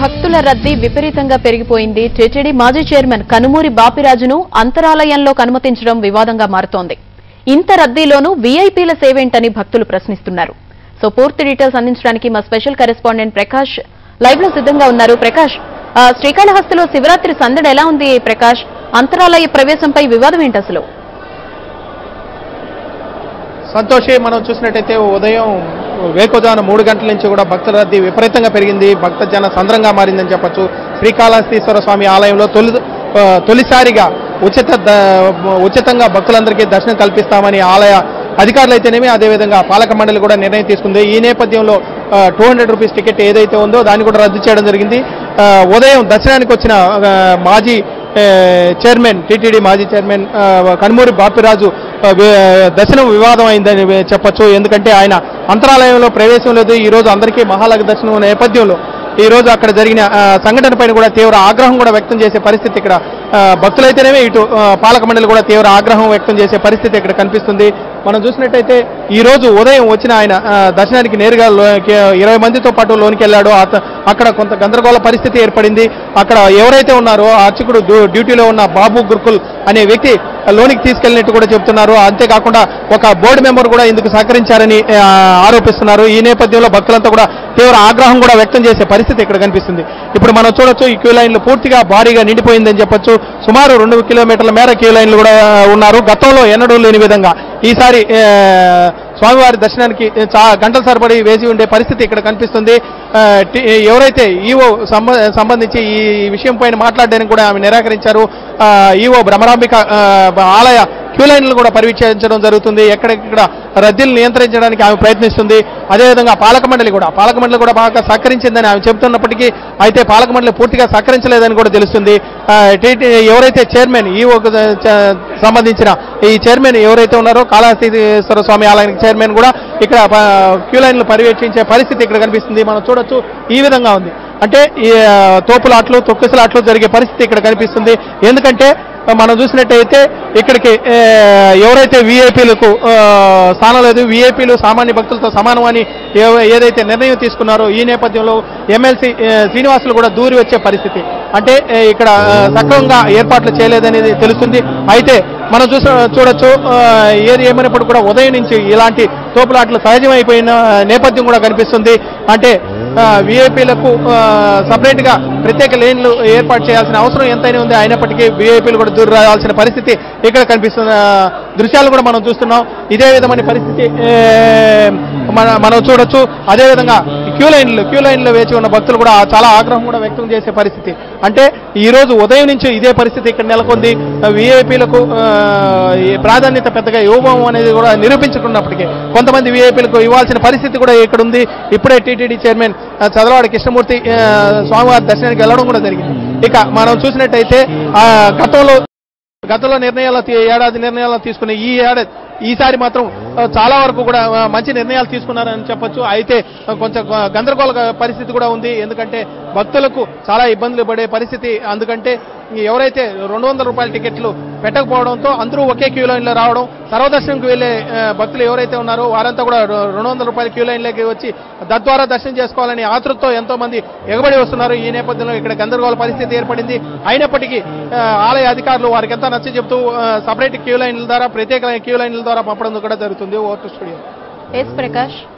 భక్తుల రద్దీ విపరీతంగా పెరిగిపోయింది టీటీడీ మాజీ చైర్మన్ కనుమూరి బాపిరాజును అంతరాలయంలోకి అనుమతించడం వివాదంగా మారుతోంది ఇంత రద్దీలోనూ వీఐపీల సేవేంటని భక్తులు ప్రశ్నిస్తున్నారు సో పూర్తి డీటెయిల్స్ అందించడానికి మా స్పెషల్ కరెస్పాండెంట్ ప్రకాష్ లైవ్ లో సిద్ధంగా ఉన్నారు ప్రకాష్ ఆ, శ్రీకాళహస్తిలో శివరాత్రి సందడి ఎలా ఉంది ప్రకాష్ అంతరాలయ ప్రవేశంపై వివాదం ఏంటి అసలు సంతోషి మనం చూసినట్టయితే ఉదయం వేకుజాన మూడు గంటల నుంచి కూడా భక్తుల రద్దీ విపరీతంగా పెరిగింది భక్త జన సంద్రంగా మారిందని చెప్పొచ్చు శ్రీకాళహస్తీశ్వర స్వామి ఆలయంలో తొలి ఆ, తొలిసారిగా ఉచిత ద- ఉచితంగా భక్తులందరికీ దర్శనం కల్పిస్తామని ఆలయ అధికారులు అయితేనేమి అదేవిధంగా పాలక మండలి కూడా నిర్ణయం తీసుకుంది ఈ నేపథ్యంలో టూ హండ్రెడ్ రూపీస్ టికెట్ ఏదైతే ఉందో దాన్ని కూడా రద్దు చేయడం జరిగింది ఆ, ఉదయం దర్శనానికి వచ్చిన ఆ, మాజీ ఏ, చైర్మన్ టీటీడీ మాజీ చైర్మన్ ఆ, కనుమూరి బాపిరాజు ఆ, వి- దర్శనం వివాదం అయిందని చెప్పొచ్చు ఎందుకంటే ఆయన అంతరాలయంలో ప్రవేశం లేదు ఈ రోజు అందరికీ మహాలగ దర్శనం నేపథ్యంలో ఈ రోజు అక్కడ జరిగిన ఆ, సంఘటన పైన కూడా తీవ్ర ఆగ్రహం కూడా వ్యక్తం చేసే పరిస్థితి ఇక్కడ ఆ, భక్తులైతేనేమే ఇటు ఆ, పాలక మండలి కూడా తీవ్ర ఆగ్రహం వ్యక్తం చేసే పరిస్థితి ఇక్కడ కనిపిస్తుంది మనం చూసినట్టయితే ఈ రోజు ఉదయం వచ్చిన ఆయన ఆ, దర్శనానికి నేరుగా లో- కే- ఇరవై మందితో పాటు లోనికి వెళ్ళాడు అత- అక్కడ కొంత గందరగోళ పరిస్థితి ఏర్పడింది అక్కడ ఎవరైతే ఉన్నారో ఆ అర్చకుడు డ్యూ- డ్యూటీలో ఉన్న బాబు గురుకుల్ అనే వ్యక్తి లోనికి తీసుకెళ్లినట్టు కూడా చెప్తున్నారు అంతేకాకుండా ఒక బోర్డు మెంబర్ కూడా ఇందుకు సహకరించారని ఆ, ఆరోపిస్తున్నారు ఈ నేపథ్యంలో భక్తులంతా కూడా తీవ్ర ఆగ్రహం కూడా వ్యక్తం చేసే పరిస్థితి ఇక్కడ కనిపిస్తుంది ఇప్పుడు మనం చూడొచ్చు ఈ క్యూ లైన్లు పూర్తిగా భారీగా నిండిపోయిందని చెప్పొచ్చు సుమారు రెండు కిలోమీటర్ల మేర క్యూ లైన్లు కూడా ఉన్నారు గతంలో ఎన్నడూ లేని విధంగా ఈసారి ఆ, స్వామివారి దర్శనానికి చా గంటల సరిపడి వేసి ఉండే పరిస్థితి ఇక్కడ కనిపిస్తుంది ఆ, టి- ఎవరైతే ఈవో సంబ- సంబంధించి ఈ విషయం పైన మాట్లాడడానికి కూడా ఆమె నిరాకరించారు ఆ, ఈవో భ్రమరాంబిక ఆ, ఆలయ క్యూ లైన్లు కూడా పర్యవేక్షించడం జరుగుతుంది ఎక్కడెక్కడ రద్దీలు నియంత్రించడానికి ఆమె ప్రయత్నిస్తుంది అదేవిధంగా పాలక మండలి కూడా పాలక మండలి కూడా బాగా సహకరించిందని ఆమె చెబుతున్నప్పటికీ అయితే పాలక మండలి పూర్తిగా సహకరించలేదని కూడా తెలుస్తుంది ఆ, టీటీ ఎవరైతే చైర్మన్ ఈవోకు సంబంధించిన ఈ చైర్మన్ ఎవరైతే ఉన్నారో కాళహస్తీశ్వర స్వామి ఆలయానికి చైర్మన్ కూడా ఇక్కడ ప- క్యూ లైన్లు పర్యవేక్షించే పరిస్థితి ఇక్కడ కనిపిస్తుంది మనం చూడొచ్చు ఈ విధంగా ఉంది అంటే ఈ ఆ, తోపులాట్లు తొక్కిసలాట్లు జరిగే పరిస్థితి ఇక్కడ కనిపిస్తుంది ఎందుకంటే ఆ, మనం చూసినట్టయితే ఇక్కడికి ఆ, ఎవరైతే వీఐపీలకు స్థానం లేదు వీఐపీలు సామాన్య భక్తులతో సమానం అని ఏ- ఏదైతే నిర్ణయం తీసుకున్నారో ఈ నేపథ్యంలో ఎమ్మెల్సీ శ్రీనివాసులు కూడా దూరి వచ్చే పరిస్థితి అంటే ఆ, ఇక్కడ ఆ, సక్రమంగా ఏర్పాట్లు చేయలేదనేది తెలుస్తుంది అయితే మనం చూస చూడొచ్చు ఆ, ఏది ఏమైనప్పుడు కూడా ఉదయం నుంచి ఇలాంటి తోపులాట్లు సహజమైపోయిన నేపథ్యం కూడా కనిపిస్తుంది అంటే విఐపీలకు సపరేట్ గా ప్రత్యేక లేన్లు ఏర్పాటు చేయాల్సిన అవసరం ఎంతైనా ఉంది అయినప్పటికీ విఐపీలు కూడా దూరం రావాల్సిన పరిస్థితి ఇక్కడ కనిపిస్తున్న దృశ్యాలు కూడా మనం చూస్తున్నాం ఇదే విధమైన పరిస్థితి ఏ, మన మనం చూడొచ్చు అదేవిధంగా క్యూ లైన్లు క్యూ లైన్లో వేచి ఉన్న భక్తులు కూడా చాలా ఆగ్రహం కూడా వ్యక్తం చేసే పరిస్థితి అంటే ఈ రోజు ఉదయం నుంచి ఇదే పరిస్థితి ఇక్కడ నెలకొంది విఐపీలకు ప్రాధాన్యత పెద్దగా ఇవ్వబోము అనేది కూడా నిరూపించుకున్నప్పటికీ కొంతమంది విఐపీలకు ఇవ్వాల్సిన పరిస్థితి కూడా ఇక్కడ ఉంది ఇప్పుడే టీటీడీ చైర్మన్ ఆ, చదలవాడి కృష్ణమూర్తి ఆ, స్వామివారి దర్శనానికి వెళ్ళడం కూడా జరిగింది ఇక మనం చూసినట్టయితే ఆ, గతంలో గతంలో నిర్ణయాలు తీ- ఏడాది నిర్ణయాలు తీసుకున్న ఈ ఏడాది ఈసారి మాత్రం ఆ, చాలా వరకు కూడా ఆ, మంచి నిర్ణయాలు తీసుకున్నారని చెప్పొచ్చు అయితే ఆ, కొంచెం గ- గందరగోళ పరిస్థితి కూడా ఉంది ఎందుకంటే భక్తులకు చాలా ఇబ్బందులు పడే పరిస్థితి అందుకంటే ఎవరైతే రెండు వందల రూపాయల టికెట్లు పెట్టకపోవడంతో అందరూ ఒకే క్యూ లైన్లో రావడం సర్వదర్శనంకి వెళ్ళే ఆ, భక్తులు ఎవరైతే ఉన్నారో వారంతా కూడా రె- రెండు వందల రూపాయల క్యూ లైన్లోకి వచ్చి తద్వారా దర్శనం చేసుకోవాలని ఆతృతతో ఎంతో మంది ఎగబడి వస్తున్నారు ఈ నేపథ్యంలో ఇక్కడ గందరగోళ పరిస్థితి ఏర్పడింది అయినప్పటికీ ఆ, ఆలయ అధికారులు వారికి ఎంత నచ్చ చెబుతూ సపరేట్ క్యూ లైన్ల ద్వారా ప్రత్యేక క్యూ లైన్ల ద్వారా పంపడం కూడా జరుగుతుంది ఓటు స్టూడియో ఎస్ ప్రకాష్